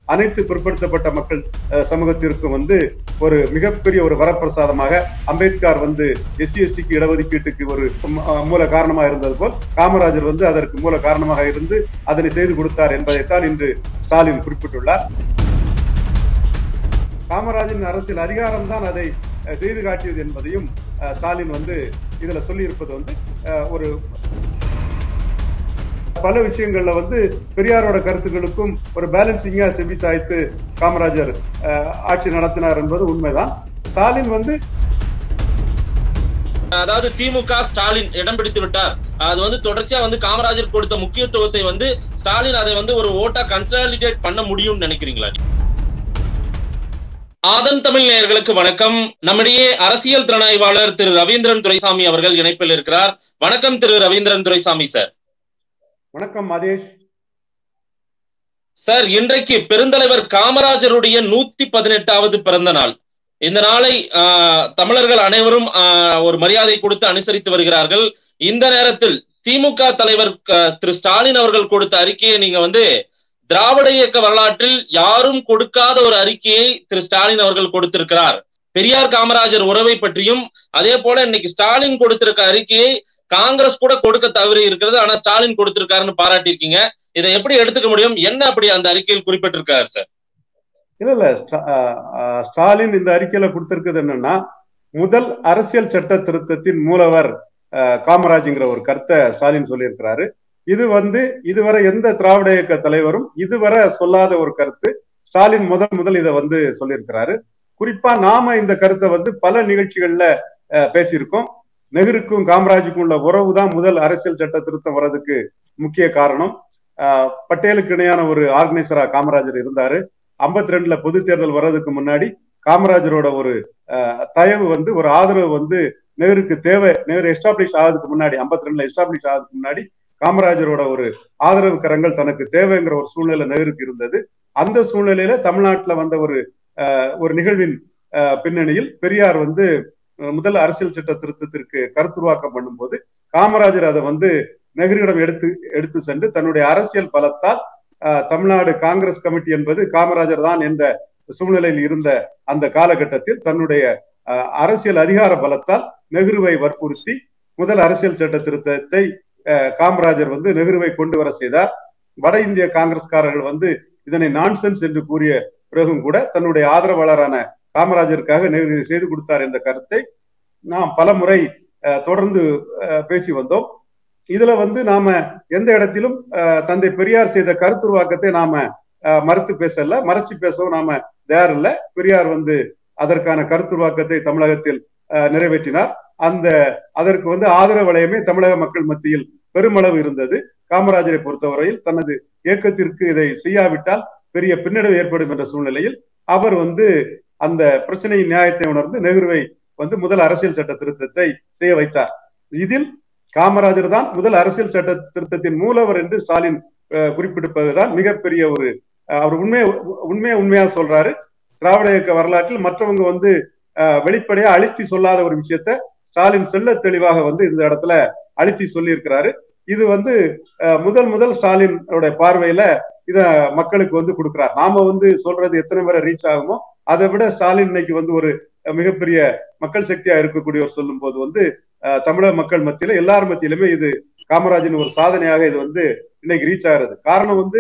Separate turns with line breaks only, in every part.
அனைத்து பிற்படுத்தப்பட்ட மக்கள் அஹ், சமூகத்திற்கும் வந்து ஒரு மிகப்பெரிய ஒரு வரப்பிரசாதமாக அம்பேத்கர் வந்து எஸ்சி எஸ்டிக்கு இடஒதுக்கீட்டுக்கு ஒரு ம- அஹ், மூல காரணமாக இருந்தது போல் காமராஜர் வந்து அதற்கு மூல காரணமாக இருந்து அதனை செய்து கொடுத்தார் என்பதைத்தான் இன்று ஸ்டாலின் குறிப்பிட்டுள்ளார் காமராஜின் அரசியல் அதிகாரம் தான் அதை அஹ், செய்து காட்டியது என்பதையும் அஹ், ஸ்டாலின் வந்து இதுல சொல்லி இருப்பது வந்து அஹ், ஒரு பல விஷயங்கள்ல வந்து பெரியாரோட கருத்துக்களுக்கும் ஒரு பேலன்சிங்கா செவி சாய்த்து காமராஜர் அஹ், ஆட்சி நடத்தினார் என்பது உண்மைதான் ஸ்டாலின் வந்து
அதாவது திமுக ஸ்டாலின் இடம் பிடித்து விட்டார் அது வந்து தொடர்ச்சியா வந்து காமராஜர் கொடுத்த முக்கியத்துவத்தை வந்து ஸ்டாலின் அதை வந்து ஒரு ஓட்டா கன்சாலிடேட் பண்ண முடியும்னு நினைக்கிறீங்களா ஆதன் தமிழ் நேயர்களுக்கு வணக்கம் நம்மிடையே அரசியல் திறனாய்வாளர் திரு ரவீந்திரன் துரைசாமி அவர்கள் இணைப்பில் இருக்கிறார் வணக்கம் திரு ரவீந்திரன் துரைசாமி சார்
வணக்கம் மதேஷ்
சார் இன்றைக்கு பெருந்தலைவர் காமராஜருடைய நூத்தி பதினெட்டாவது பிறந்த நாள் இந்த நாளை ஆஹ், தமிழர்கள் அனைவரும் ஆஹ், ஒரு மரியாதை கொடுத்து அனுசரித்து வருகிறார்கள் இந்த நேரத்தில் திமுக தலைவர் க- திரு ஸ்டாலின் அவர்கள் கொடுத்த அறிக்கையை நீங்க வந்து திராவிட இயக்க வரலாற்றில் யாரும் கொடுக்காத ஒரு அறிக்கையை திரு ஸ்டாலின் அவர்கள் கொடுத்திருக்கிறார் பெரியார் காமராஜர் உறவை பற்றியும் அதே போல இன்னைக்கு ஸ்டாலின் கொடுத்திருக்க அறிக்கையை காங்கிரஸ் கூட கொடுக்க தவறி இருக்கிறது ஆனா ஸ்டாலின் கொடுத்திருக்காருன்னு பாராட்டியிருக்கீங்க இதை எப்படி எடுத்துக்க முடியும் என்ன அப்படி அந்த அறிக்கையில் குறிப்பிட்டிருக்காரு சார்
இல்ல இல்ல ஸ்டா- அஹ், அஹ், ஸ்டாலின் இந்த அறிக்கையில கொடுத்திருக்கிறது என்னன்னா முதல் அரசியல் சட்ட திருத்தத்தின் மூலவர் அஹ், காமராஜ்ங்கிற ஒரு கருத்தை ஸ்டாலின் சொல்லியிருக்கிறாரு இது வந்து இதுவரை எந்த திராவிட இயக்க தலைவரும் இதுவரை சொல்லாத ஒரு கருத்து ஸ்டாலின் முதல் முதல் இதை வந்து சொல்லியிருக்கிறாரு குறிப்பா நாம இந்த கருத்தை வந்து பல நிகழ்ச்சிகள்ல அஹ், பேசியிருக்கோம் நெஹ்ருக்கும் காமராஜுக்கும் உள்ள உறவு தான் முதல் அரசியல் சட்ட திருத்தம் வர்றதுக்கு முக்கிய காரணம் அஹ், பட்டேலுக்கு இணையான ஒரு ஆர்கனைசரா காமராஜர் இருந்தாரு 52 ரெண்டுல பொது தேர்தல் வர்றதுக்கு முன்னாடி காமராஜரோட ஒரு அஹ், தயவு வந்து ஒரு ஆதரவு வந்து நெஹ்ருக்கு தேவை நெஹ்ரு எஸ்டாப்ளிஷ் ஆகிறதுக்கு முன்னாடி 52 ரெண்டுல எஸ்டாப்ளிஷ் ஆகிறதுக்கு முன்னாடி காமராஜரோட ஒரு ஆதரவு கரங்கள் தனக்கு தேவைங்கிற ஒரு சூழ்நிலை நெஹ்ருக்கு இருந்தது அந்த சூழ்நிலையில தமிழ்நாட்டுல வந்த ஒரு அஹ், ஒரு நிகழ்வின் அஹ், பின்னணியில் பெரியார் வந்து அஹ், முதல் அரசியல் சட்ட திருத்தத்திற்கு கருத்துருவாக்கம் பண்ணும்போது காமராஜர் அதை வந்து நெஹ்ருவிடம் எடுத்து எடுத்து சென்று தன்னுடைய அரசியல் பலத்தால் அஹ், தமிழ்நாடு காங்கிரஸ் கமிட்டி என்பது காமராஜர் தான் என்ற சூழ்நிலையில் இருந்த அந்த காலகட்டத்தில் தன்னுடைய அஹ், அரசியல் அதிகார பலத்தால் நெஹ்ருவை வற்புறுத்தி முதல் அரசியல் சட்ட திருத்தத்தை அஹ், காமராஜர் வந்து நெஹ்ருவை கொண்டு வர செய்தார் வட இந்திய காங்கிரஸ்காரர்கள் வந்து இதனை நான்சென்ஸ் என்று கூறிய பிறகும் கூட தன்னுடைய ஆதரவாளரான காமராஜருக்காக நெஹ்ரு இதை செய்து கொடுத்தார் என்ற கருத்தை நாம் பல முறை அஹ், தொடர்ந்து அஹ், பேசி வந்தோம் இதுல வந்து நாம எந்த இடத்திலும் அஹ், தந்தை பெரியார் செய்த கருத்துருவாக்கத்தை நாம அஹ், மறுத்து பேசல மறைச்சு பேசவும் நாம தயார் இல்ல பெரியார் வந்து அதற்கான கருத்துருவாக்கத்தை தமிழகத்தில் அஹ், நிறைவேற்றினார் அந்த அதற்கு வந்து ஆதரவு வளையமே தமிழக மக்கள் மத்தியில் பெருமளவு இருந்தது காமராஜரை பொறுத்தவரையில் தனது இயக்கத்திற்கு இதை செய்யாவிட்டால் பெரிய பின்னடைவு ஏற்படும் என்ற சூழ்நிலையில் அவர் வந்து அந்த பிரச்சனையின் நியாயத்தை உணர்ந்து நெஹ்ருவை வந்து முதல் அரசியல் சட்ட திருத்தத்தை செய்ய வைத்தார் இதில் காமராஜர் தான் முதல் அரசியல் சட்ட திருத்தத்தின் மூலவர் என்று ஸ்டாலின் அஹ், குறிப்பிட்டிருப்பதுதான் மிகப்பெரிய ஒரு அஹ், அவர் உண்மையை உண்மையை உண்மையா சொல்றாரு திராவிட இயக்க வரலாற்றில் மற்றவங்க வந்து அஹ், வெளிப்படையா அழுத்தி சொல்லாத ஒரு விஷயத்த ஸ்டாலின் செல்ல தெளிவாக வந்து இந்த இடத்துல அழுத்தி சொல்லி இருக்கிறாரு இது வந்து அஹ், முதல் முதல் ஸ்டாலினோட பார்வையில இத மக்களுக்கு வந்து கொடுக்கிறார் நாம வந்து சொல்றது எத்தனை பேரை ரீச் ஆகுமோ அதை விட ஸ்டாலின் இன்னைக்கு வந்து ஒரு அஹ், மிகப்பெரிய மக்கள் சக்தியா இருக்கக்கூடியவர் சொல்லும் போது வந்து அஹ், தமிழக மக்கள் மத்தியில எல்லார் மத்தியிலுமே இது காமராஜின் ஒரு சாதனையாக இது வந்து இன்னைக்கு ரீச் ஆகிறது காரணம் வந்து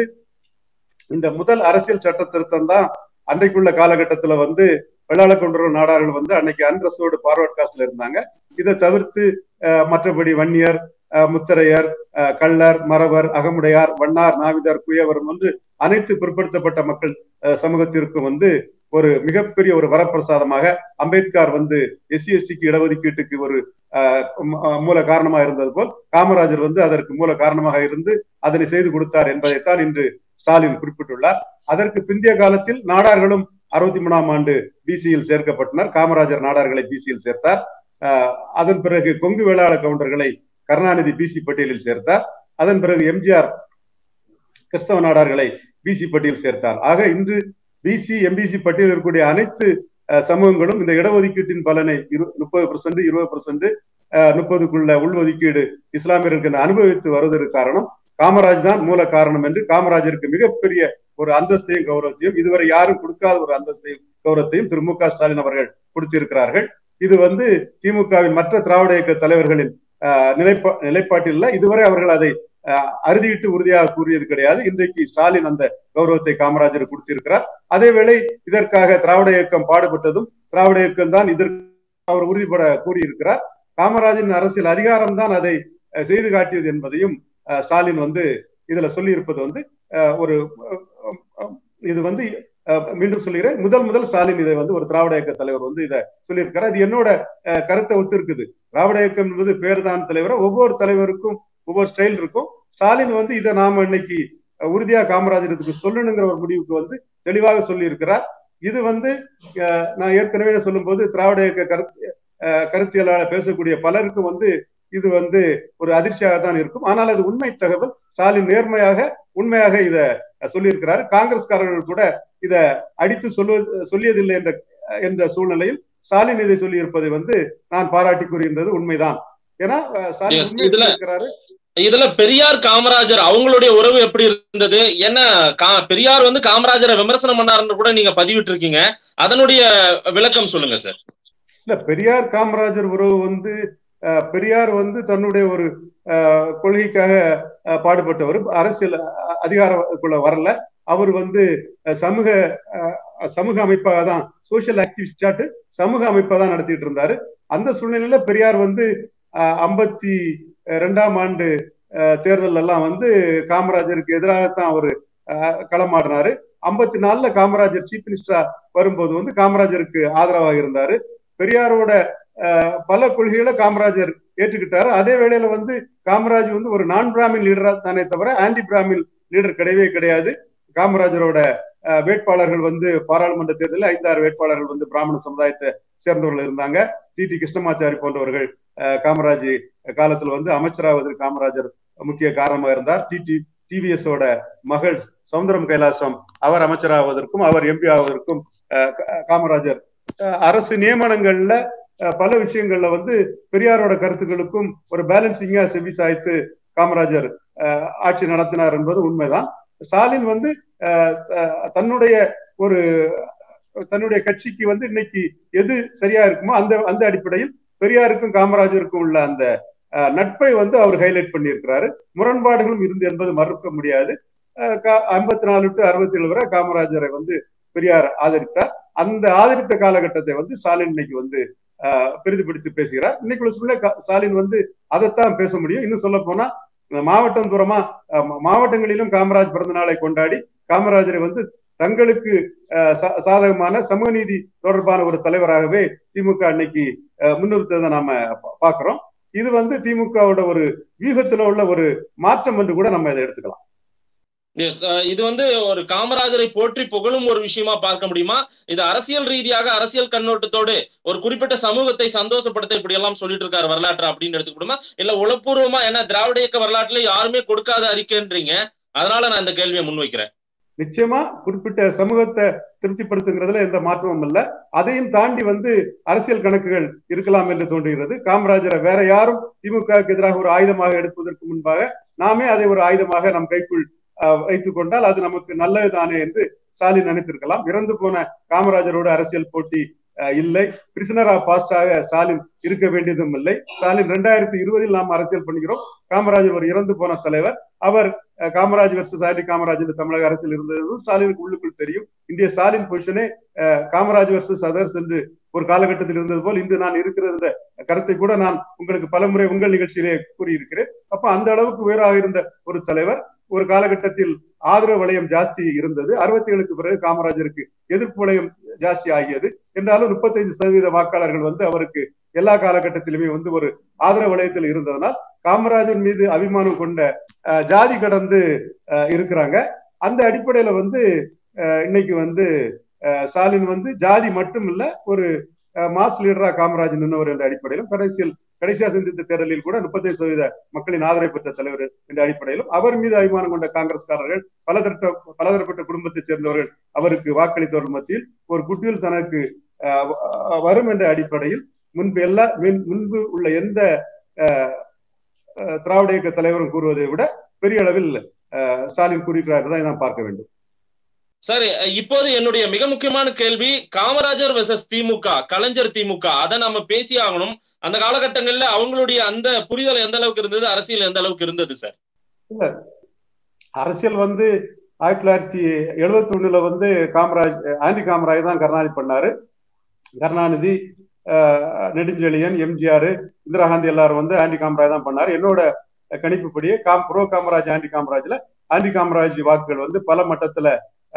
இந்த முதல் அரசியல் சட்ட திருத்தம் தான் அன்றைக்குள்ள காலகட்டத்துல வந்து வெள்ளாள கொண்டர்கள் நாடார்கள் வந்து அன்னைக்கு அன்ரஸோடு பார்வர்ட் காஸ்ட்ல இருந்தாங்க இதை தவிர்த்து அஹ், மற்றபடி வன்னியர் அஹ், முத்தரையர் அஹ், கள்ளர் மறவர் அகமுடையார் வண்ணார் நாவிதர் குயவர் என்று அனைத்து பிற்படுத்தப்பட்ட மக்கள் அஹ், சமூகத்திற்கும் வந்து ஒரு மிகப்பெரிய ஒரு வரப்பிரசாதமாக அம்பேத்கர் வந்து எஸ்சி எஸ்டிக்கு இடஒதுக்கீட்டுக்கு ஒரு அஹ், ம- அஹ், மூல காரணமா இருந்தது போல் காமராஜர் வந்து அதற்கு மூல காரணமாக இருந்து அதனை செய்து கொடுத்தார் என்பதைத்தான் இன்று ஸ்டாலின் குறிப்பிட்டுள்ளார் அதற்கு பிந்தைய காலத்தில் நாடார்களும் அறுபத்தி மூணாம் ஆண்டு பிசியில் சேர்க்கப்பட்டனர் காமராஜர் நாடார்களை பிசியில் சேர்த்தார் அஹ், அதன் பிறகு கொங்கு வேளாள கவுண்டர்களை கருணாநிதி பிசி பட்டியலில் சேர்த்தார் அதன் பிறகு எம்ஜிஆர் கிறிஸ்தவ நாடார்களை பிசி பட்டியல் சேர்த்தார் ஆக இன்று பிசி எம்பிசி பட்டியலில் இருக்கக்கூடிய அனைத்து அஹ், சமூகங்களும் இந்த இடஒதுக்கீட்டின் பலனை இரு முப்பது பர்சன்ட் இருபது பர்சன்ட் முப்பதுக்குள்ள உள்ஒதுக்கீடு இஸ்லாமியர்களுக்கு அனுபவித்து வருவதற்கு காரணம் காமராஜ் தான் மூல காரணம் என்று காமராஜருக்கு மிகப்பெரிய ஒரு அந்தஸ்தையும் கௌரவத்தையும் இதுவரை யாரும் கொடுக்காத ஒரு அந்தஸ்தையும் கௌரவத்தையும் திரு மு க ஸ்டாலின் அவர்கள் கொடுத்திருக்கிறார்கள் இது வந்து திமுகவின் மற்ற திராவிட இயக்க தலைவர்களின் நிலைப்பா நிலைப்பாட்டில் இதுவரை அவர்கள் அதை அறுதியிட்டு உறுதியாக கூறியது கிடையாது இன்றைக்கு ஸ்டாலின் அந்த கௌரவத்தை காமராஜர் கொடுத்திருக்கிறார் அதேவேளை இதற்காக திராவிட இயக்கம் பாடுபட்டதும் திராவிட இயக்கம் தான் இதற்கு அவர் உறுதிப்பட கூறியிருக்கிறார் காமராஜின் அரசியல் அதிகாரம் தான் அதை செய்து காட்டியது என்பதையும் ஸ்டாலின் வந்து இதுல சொல்லி இருப்பது வந்து ஒரு இது வந்து மீண்டும் சொல்லுகிறேன் முதல் முதல் ஸ்டாலின் இதை வந்து ஒரு திராவிட இயக்க தலைவர் வந்து இதை சொல்லியிருக்காரு அது என்னோட கருத்தை ஒத்து இருக்குது திராவிட இயக்கம் என்பது பேர்தான் தலைவரை ஒவ்வொரு தலைவருக்கும் ஒவ்வொரு ஸ்டைல் இருக்கும் ஸ்டாலின் வந்து இதை நாம இன்னைக்கு உறுதியா காமராஜருக்கு சொல்லணுங்கிற ஒரு முடிவுக்கு வந்து தெளிவாக சொல்லி இருக்கிறார் இது வந்து நான் ஏற்கனவே சொல்லும் போது திராவிட இயக்க கருத்து கருத்தியலாளர் பேசக்கூடிய பலருக்கு வந்து இது வந்து ஒரு அதிர்ச்சியாக தான் இருக்கும் ஆனால் அது உண்மை தகவல் ஸ்டாலின் நேர்மையாக உண்மையாக இத சொல்லியிருக்கிறார் காங்கிரஸ்காரர்கள் கூட இத அடித்து சொல்வது சொல்லியதில்லை என்ற என்ற சூழ்நிலையில் ஸ்டாலின் இதை சொல்லி இருப்பதை வந்து நான் பாராட்டி கூறியிருந்தது உண்மைதான் ஏன்னா ஸ்டாலின் உண்மை சொல்லியிருக்கிறாரு
இதுல பெரியார் காமராஜர் அவங்களுடைய உறவு எப்படி இருந்தது என்ன பெரியார் வந்து காமராஜரை விமர்சனம் பண்ணாருன்னு கூட நீங்க பதிவிட்டு இருக்கீங்க அதனுடைய விளக்கம் சொல்லுங்க சார்
இல்ல பெரியார் காமராஜர் உறவு வந்து பெரியார் வந்து தன்னுடைய ஒரு கொள்கைக்காக பாடுபட்டவர் அரசியல் அதிகாரக்குள்ள வரல அவர் வந்து சமூக சமூக அமைப்பாக தான் சோசியல் ஆக்டிவிஸ்டாட்டு சமூக அமைப்பா தான் நடத்திட்டு இருந்தாரு அந்த சூழ்நிலையில பெரியார் வந்து ஐம்பத்தி ரெண்டாம் ஆண்டு தேர்தல் எல்லாம் வந்து காமராஜருக்கு எதிராகத்தான் அவர் களமாடினாரு ஐம்பத்தி நாலுல காமராஜர் சீஃப் மினிஸ்டரா வரும்போது வந்து காமராஜருக்கு ஆதரவாக இருந்தாரு பெரியாரோட பல கொள்கைகளை காமராஜர் ஏற்றுக்கிட்டாரு அதே வேளையில வந்து காமராஜ் வந்து ஒரு நான் பிராமின் லீடரா தானே தவிர ஆன்டி பிராமின் லீடர் கிடையவே கிடையாது காமராஜரோட வேட்பாளர்கள் வந்து பாராளுமன்ற தேர்தலில் ஐந்தாறு வேட்பாளர்கள் வந்து பிராமண சமுதாயத்தை சேர்ந்தவர்கள் இருந்தாங்க டி டி கிருஷ்ணமாச்சாரி போன்றவர்கள் காமராஜ் காலத்தில் வந்து அமைச்சராவதற்கு காமராஜர் முக்கிய காரணமாக இருந்தார் டி டி டிவிஎஸ் ஓட மகள் சவுந்தரம் கைலாசம் அவர் அமைச்சராவதற்கும் அவர் எம்பி ஆவதற்கும் காமராஜர் அரசு நியமனங்கள்ல பல விஷயங்கள்ல வந்து பெரியாரோட கருத்துக்களுக்கும் ஒரு பேலன்சிங்கா செவி சாய்த்து காமராஜர் ஆட்சி நடத்தினார் என்பது உண்மைதான் ஸ்டாலின் வந்து தன்னுடைய ஒரு தன்னுடைய கட்சிக்கு வந்து இன்னைக்கு எது சரியா இருக்குமோ அந்த அந்த அடிப்படையில் பெரியாருக்கும் காமராஜருக்கும் உள்ள அந்த நட்பை வந்து அவர் ஹைலைட் பண்ணியிருக்கிறாரு முரண்பாடுகளும் இருந்து என்பது மறுக்க முடியாது ஐம்பத்தி நாலு டு அறுபத்தி ஏழு வரை காமராஜரை வந்து பெரியார் ஆதரித்தார் அந்த ஆதரித்த காலகட்டத்தை வந்து ஸ்டாலின் இன்னைக்கு வந்து பெரிதுபடுத்தி பேசுகிறார் இன்னைக்குள்ள சூழ்நிலை ஸ்டாலின் வந்து அதைத்தான் பேச முடியும் இன்னும் சொல்ல போனா மாவட்டம் தூரமா மாவட்டங்களிலும் காமராஜ் பிறந்த நாளை கொண்டாடி காமராஜரை வந்து தங்களுக்கு சாதகமான சமூக நீதி தொடர்பான ஒரு தலைவராகவே திமுக இன்னைக்கு முன்னிறுத்ததை நாம பாக்குறோம் இது வந்து திமுகவோட ஒரு வியூகத்துல உள்ள ஒரு மாற்றம் என்று கூட நம்ம இதை எடுத்துக்கலாம்
எஸ் இது வந்து ஒரு காமராஜரை போற்றி புகழும் ஒரு விஷயமா பார்க்க முடியுமா இது அரசியல் ரீதியாக அரசியல் கண்ணோட்டத்தோடு ஒரு குறிப்பிட்ட சமூகத்தை சந்தோஷப்படுத்த இப்படி எல்லாம் சொல்லிட்டு இருக்காரு வரலாற்று அப்படின்னு எடுத்துக்கிடுமா இல்ல உளப்பூர்வமா ஏன்னா திராவிட இயக்க வரலாற்றுல யாருமே கொடுக்காத அறிக்கைன்றீங்க அதனால நான் இந்த கேள்வியை முன்வைக்கிறேன்
நிச்சயமா குறிப்பிட்ட சமூகத்தை திருப்திப்படுத்துங்கிறதுல எந்த மாற்றமும் இல்லை அதையும் தாண்டி வந்து அரசியல் கணக்குகள் இருக்கலாம் என்று தோன்றுகிறது காமராஜரை வேற யாரும் திமுகவுக்கு எதிராக ஒரு ஆயுதமாக எடுப்பதற்கு முன்பாக நாமே அதை ஒரு ஆயுதமாக நம் கைக்குள் வைத்துக் கொண்டால் அது நமக்கு நல்லதுதானே என்று ஸ்டாலின் நினைத்திருக்கலாம் இறந்து போன காமராஜரோட அரசியல் போட்டி இல்லை பிரிசனர் ஆஃப் பாஸ்டாக ஸ்டாலின் இருக்க வேண்டியதும் இல்லை ஸ்டாலின் ரெண்டாயிரத்தி இருபதில் நாம் அரசியல் பண்ணுகிறோம் காமராஜர் ஒரு இறந்து போன தலைவர் அவர் காமராஜ் வர்சஸ் ஆண்டி காமராஜ் என்று தமிழக அரசியல் இருந்தது ஸ்டாலினுக்கு உள்ளுக்குள் தெரியும் இந்திய ஸ்டாலின் பொசிஷனே காமராஜ் வர்சஸ் அதர்ஸ் என்று ஒரு காலகட்டத்தில் இருந்தது போல் இன்று நான் இருக்கிற இந்த கருத்தை கூட நான் உங்களுக்கு பலமுறை உங்கள் நிகழ்ச்சியிலே கூறியிருக்கிறேன் அப்ப அந்த அளவுக்கு உயராக இருந்த ஒரு தலைவர் ஒரு காலகட்டத்தில் ஆதரவு வளையம் ஜாஸ்தி இருந்தது அறுபத்தி ஏழுக்கு பிறகு காமராஜருக்கு எதிர்ப்பு வளையம் ஜாஸ்தி ஆகியது என்றாலும் முப்பத்தைந்து சதவீத வாக்காளர்கள் வந்து அவருக்கு எல்லா காலகட்டத்திலுமே வந்து ஒரு ஆதரவு வளையத்தில் இருந்ததனால் காமராஜர் மீது அபிமானம் கொண்ட ஜாதி கடந்து இருக்கிறாங்க அந்த அடிப்படையில வந்து இன்னைக்கு வந்து ஸ்டாலின் வந்து ஜாதி மட்டும் இல்ல ஒரு மாஸ் லீடரா காமராஜ் நின்றவர் என்ற அடிப்படையிலும் கடைசியில் கடைசியா சந்தித்த தேர்தலில் கூட முப்பத்தைந்து சதவீத மக்களின் ஆதரவை பெற்ற தலைவர் என்ற அடிப்படையிலும் அவர் மீது அபிமானம் கொண்ட காங்கிரஸ்காரர்கள் பலதரட்ட பலதரப்பட்ட குடும்பத்தைச் சேர்ந்தவர்கள் அவருக்கு வாக்களித்தவர்கள் மத்தியில் ஒரு குட்டியில் தனக்கு வரும் என்ற அடிப்படையில் முன்பு எல்லா முன்பு உள்ள எந்த திராவிட இயக்க தலைவரும் கூறுவதை விட பெரிய அளவில் ஸ்டாலின் கூறுகிறார் தான் நாம் பார்க்க வேண்டும்
சரி இப்போது என்னுடைய மிக முக்கியமான கேள்வி காமராஜர் வெர்சஸ் திமுக கலைஞர் திமுக அதை நம்ம பேசி ஆகணும் அந்த காலகட்டங்கள்ல அவங்களுடைய அந்த புரிதல் எந்த அளவுக்கு இருந்தது அரசியல் எந்த அளவுக்கு இருந்தது சார்
இல்ல அரசியல் வந்து ஆயிரத்தி தொள்ளாயிரத்தி எழுபத்தி ஒண்ணுல வந்து காமராஜ் ஆண்டி காமராஜ் தான் கருணாநிதி பண்ணாரு கருணாநிதி நெடுஞ்செழியன் எம்ஜிஆர் இந்திரா காந்தி எல்லாரும் வந்து ஆண்டி காமராஜ் தான் பண்ணாரு என்னோட கணிப்புப்படியே காம் ப்ரோ காமராஜ் ஆண்டி காமராஜ்ல ஆண்டி காமராஜ் வாக்குகள் வந்து பல மட்டத்துல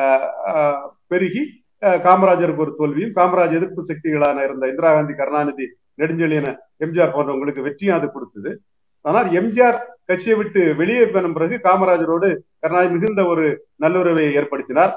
பெருகி காமராஜருக்கு ஒரு தோல்வியும் காமராஜ் எதிர்ப்பு சக்திகளான இருந்த இந்திரா காந்தி கருணாநிதி நெடுஞ்செழியன எம்ஜிஆர் போன்றவங்களுக்கு வெற்றியும் அது கொடுத்தது ஆனால் எம்ஜிஆர் கட்சியை விட்டு வெளியே பெறும் பிறகு காமராஜரோடு கருணாநிதி மிகுந்த ஒரு நல்லுறவை ஏற்படுத்தினார்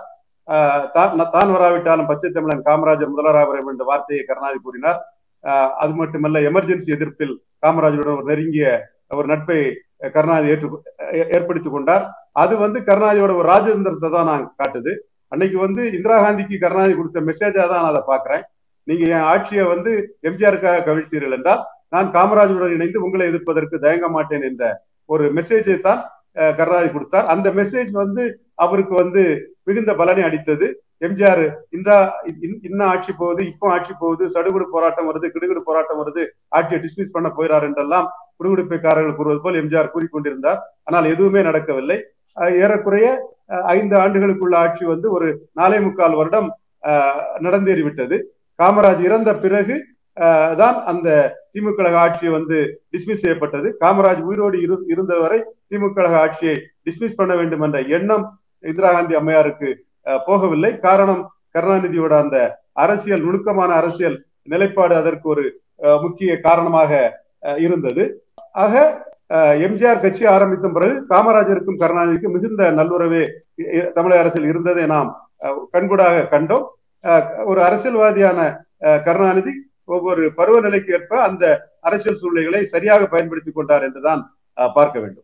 தான் வராவிட்டாலும் பச்சை தமிழன் காமராஜர் முதல்வராக என்ற வார்த்தையை கருணாநிதி கூறினார் அது மட்டுமல்ல எமர்ஜென்சி எதிர்ப்பில் காமராஜருடன் ஒரு நெருங்கிய ஒரு நட்பை கருணாநிதி ஏற்று ஏற்படுத்திக் கொண்டார் அது வந்து கருணாநிதியோட ஒரு ராஜதந்திரத்தை தான் நான் காட்டுது அன்னைக்கு வந்து இந்திரா காந்திக்கு கருணாநிதி கொடுத்த மெசேஜா தான் நான் அதை பாக்குறேன் நீங்க என் ஆட்சியை வந்து எம்ஜிஆருக்காக கவிழ்த்தீர்கள் என்றால் நான் காமராஜருடன் இணைந்து உங்களை எதிர்ப்பதற்கு தயங்க மாட்டேன் என்ற ஒரு மெசேஜை தான் கருணாநிதி கொடுத்தார் அந்த மெசேஜ் வந்து அவருக்கு வந்து மிகுந்த பலனை அடித்தது எம்ஜிஆர் இன்றா இன்னும் ஆட்சி போகுது இப்போ ஆட்சி போகுது சடுகுடு போராட்டம் வருது கிடுகுடு போராட்டம் வருது ஆட்சியை டிஸ்மிஸ் பண்ண போயிறார் என்றெல்லாம் குடுகுடுப்பைக்காரர்கள் கூறுவது போல் எம்ஜிஆர் கூறிக்கொண்டிருந்தார் ஆனால் எதுவுமே நடக்கவில்லை ஏறக்குறைய ஐந்து ஆண்டுகளுக்குள்ள ஆட்சி வந்து ஒரு நாலே முக்கால் வருடம் நடந்தேறிவிட்டது காமராஜ் இறந்த பிறகு தான் அந்த திமுக கழக ஆட்சியை வந்து டிஸ்மிஸ் செய்யப்பட்டது காமராஜ் உயிரோடு இரு இருந்தவரை திமுக கழக ஆட்சியை டிஸ்மிஸ் பண்ண வேண்டும் என்ற எண்ணம் இந்திரா காந்தி அம்மையாருக்கு போகவில்லை காரணம் கருணாநிதியோட அந்த அரசியல் நுணுக்கமான அரசியல் நிலைப்பாடு அதற்கு ஒரு முக்கிய காரணமாக இருந்தது ஆக எம்ஜிஆர் கட்சி ஆரம்பித்த பிறகு காமராஜருக்கும் கருணாநிதிக்கும் மிகுந்த நல்லுறவே தமிழக அரசியல் இருந்ததை நாம் கண்கூடாக கண்டோம் ஒரு அரசியல்வாதியான கருணாநிதி ஒவ்வொரு பருவநிலைக்கு ஏற்ப அந்த அரசியல் சூழ்நிலைகளை சரியாக பயன்படுத்திக் கொண்டார் என்றுதான் பார்க்க வேண்டும்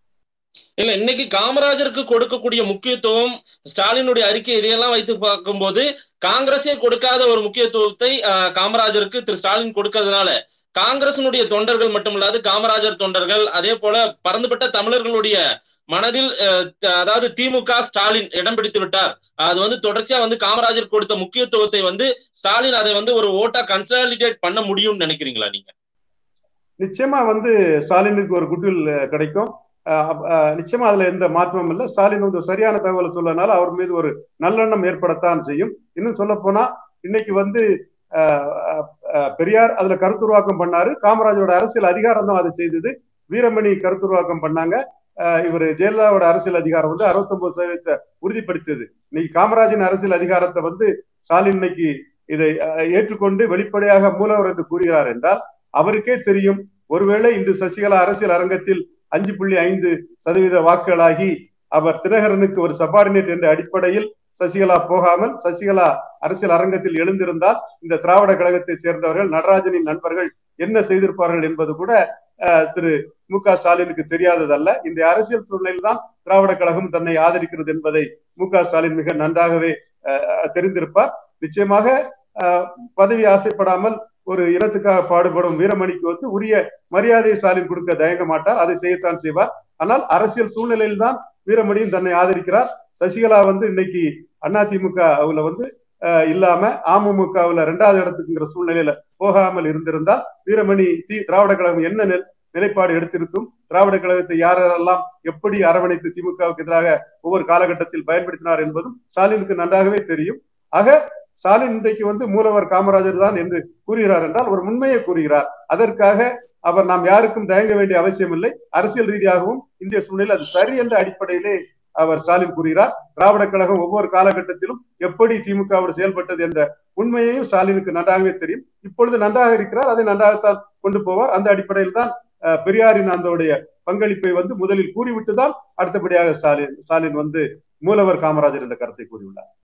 இல்ல இன்னைக்கு காமராஜருக்கு கொடுக்கக்கூடிய முக்கியத்துவம் ஸ்டாலினுடைய அறிக்கை இதையெல்லாம் வைத்து பார்க்கும்போது காங்கிரஸே கொடுக்காத ஒரு முக்கியத்துவத்தை காமராஜருக்கு திரு ஸ்டாலின் கொடுக்கறதுனால காங்கிரசினுடைய தொண்டர்கள் மட்டுமல்லாது காமராஜர் தொண்டர்கள் அதே போல பறந்துபட்ட தமிழர்களுடைய மனதில் அதாவது திமுக ஸ்டாலின் இடம் பிடித்து விட்டார் அது வந்து தொடர்ச்சியா வந்து காமராஜர் கொடுத்த முக்கியத்துவத்தை வந்து ஸ்டாலின் அதை வந்து ஒரு ஓட்டா கன்சாலிடேட் பண்ண முடியும்னு நினைக்கிறீங்களா நீங்க
நிச்சயமா வந்து ஸ்டாலினுக்கு ஒரு குட்வில் கிடைக்கும் நிச்சயமா அதுல எந்த மாற்றமும் இல்லை ஸ்டாலின் வந்து சரியான தகவலை சொல்லனால அவர் மீது ஒரு நல்லெண்ணம் ஏற்படத்தான் செய்யும் இன்னும் சொல்ல போனா இன்னைக்கு வந்து பெரியார் அதுல கருத்துருவாக்கம் பண்ணாரு காமராஜோட அரசியல் அதிகாரம் தான் அதை செய்தது வீரமணி கருத்துருவாக்கம் பண்ணாங்க இவர் ஜெயலலிதாவோட அரசியல் அதிகாரம் வந்து அறுபத்தொன்பது சதவீதத்தை உறுதிப்படுத்தியது இன்னைக்கு காமராஜின் அரசியல் அதிகாரத்தை வந்து ஸ்டாலின் இன்னைக்கு இதை ஏற்றுக்கொண்டு வெளிப்படையாக மூலவர் என்று கூறுகிறார் என்றால் அவருக்கே தெரியும் ஒருவேளை இன்று சசிகலா அரசியல் அரங்கத்தில் அஞ்சு புள்ளி ஐந்து சதவீத வாக்குகளாகி அவர் தினகரனுக்கு ஒரு சபார்டினேட் என்ற அடிப்படையில் சசிகலா போகாமல் சசிகலா அரசியல் அரங்கத்தில் எழுந்திருந்தால் இந்த திராவிட கழகத்தை சேர்ந்தவர்கள் நடராஜனின் நண்பர்கள் என்ன செய்திருப்பார்கள் என்பது கூட திரு மு க ஸ்டாலினுக்கு தெரியாததல்ல இந்த அரசியல் சூழ்நிலையில் தான் திராவிட கழகம் தன்னை ஆதரிக்கிறது என்பதை மு க ஸ்டாலின் மிக நன்றாகவே தெரிந்திருப்பார் நிச்சயமாக பதவி ஆசைப்படாமல் ஒரு இனத்துக்காக பாடுபடும் வீரமணிக்கு வந்து உரிய மரியாதையை ஸ்டாலின் கொடுக்க தயங்க மாட்டார் அதை செய்யத்தான் செய்வார் ஆனால் அரசியல் சூழ்நிலையில் தான் வீரமணியும் தன்னை ஆதரிக்கிறார் சசிகலா வந்து இன்னைக்கு அதிமுக அவங்கள வந்து இல்லாம அமமுகவுல ரெண்டாவது இடத்துக்குங்கிற சூழ்நிலையில போகாமல் இருந்திருந்தால் வீரமணி தி திராவிட கழகம் என்ன நிலைப்பாடு எடுத்திருக்கும் திராவிட கழகத்தை யாரெல்லாம் எப்படி அரவணைத்து திமுகவுக்கு எதிராக ஒவ்வொரு காலகட்டத்தில் பயன்படுத்தினார் என்பதும் ஸ்டாலினுக்கு நன்றாகவே தெரியும் ஆக ஸ்டாலின் இன்றைக்கு வந்து மூலவர் காமராஜர் தான் என்று கூறுகிறார் என்றால் ஒரு உண்மையை கூறுகிறார் அதற்காக அவர் நாம் யாருக்கும் தயங்க வேண்டிய அவசியம் இல்லை அரசியல் ரீதியாகவும் இந்திய சூழ்நிலை அது சரி என்ற அடிப்படையிலே அவர் ஸ்டாலின் கூறுகிறார் திராவிட கழகம் ஒவ்வொரு காலகட்டத்திலும் எப்படி திமுகவோடு செயல்பட்டது என்ற உண்மையையும் ஸ்டாலினுக்கு நன்றாகவே தெரியும் இப்பொழுது நன்றாக இருக்கிறார் அதை நன்றாகத்தான் கொண்டு போவார் அந்த அடிப்படையில் தான் பெரியாரின் அந்த பங்களிப்பை வந்து முதலில் கூறிவிட்டு தான் அடுத்தபடியாக ஸ்டாலின் ஸ்டாலின் வந்து மூலவர் காமராஜர் என்ற கருத்தை கூறியுள்ளார்